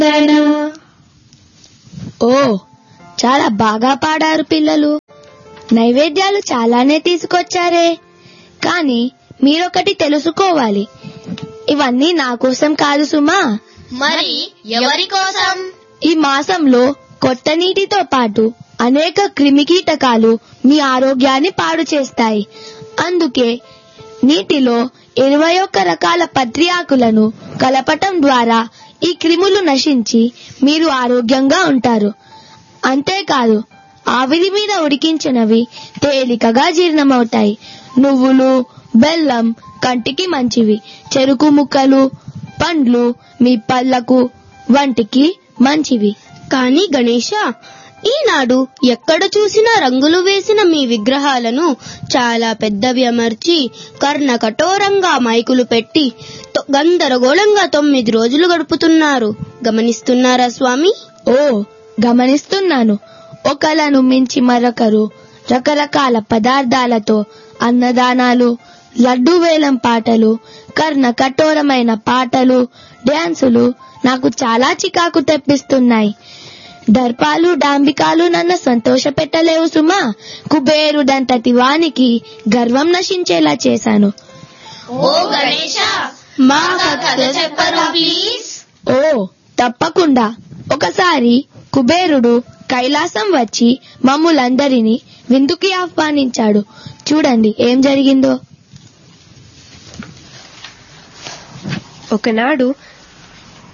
కీర్తన ఓ చాలా బాగా పాడారు పిల్లలు నైవేద్యాలు చాలానే తీసుకొచ్చారే కానీ మీరొకటి తెలుసుకోవాలి ఇవన్నీ నా కోసం కాదు సుమా మరి ఎవరి కోసం ఈ మాసంలో కొత్త నీటితో పాటు అనేక క్రిమికీటకాలు మీ ఆరోగ్యాన్ని పాడు చేస్తాయి అందుకే నీటిలో ఇరవై ఒక్క రకాల పత్రి ఆకులను కలపటం ద్వారా ఈ క్రిములు నశించి మీరు ఆరోగ్యంగా ఉంటారు అంతేకాదు ఆవిరి మీద ఉడికించినవి తేలికగా జీర్ణమవుతాయి నువ్వులు బెల్లం కంటికి మంచివి చెరుకు ముక్కలు పండ్లు మీ పళ్ళకు వంటికి మంచివి కానీ గణేష ఈనాడు ఎక్కడ చూసినా రంగులు వేసిన మీ విగ్రహాలను చాలా పెద్దవి అమర్చి కర్ణ కఠోరంగా మైకులు పెట్టి తొ- గందరగోళంగా తొమ్మిది రోజులు గడుపుతున్నారు గమనిస్తున్నారా స్వామి ఓ గమనిస్తున్నాను ఒకలను మించి మరొకరు రకరకాల పదార్థాలతో అన్నదానాలు లడ్డు వేలం పాటలు కర్ణ కఠోరమైన పాటలు డ్యాన్సులు నాకు చాలా చికాకు తెప్పిస్తున్నాయి దర్పాలు డాంబికాలు నన్ను సంతోష పెట్టలేవు సుమా కుబేరుడంతటి వానికి గర్వం నశించేలా చేశాను ఓ గణేష మా కథ చెప్పరా ప్లీజ్ ఓ తప్పకుండా ఒకసారి కుబేరుడు కైలాసం వచ్చి మమ్ములందరినీ విందుకి ఆహ్వానించాడు చూడండి ఏం జరిగిందో ఒకనాడు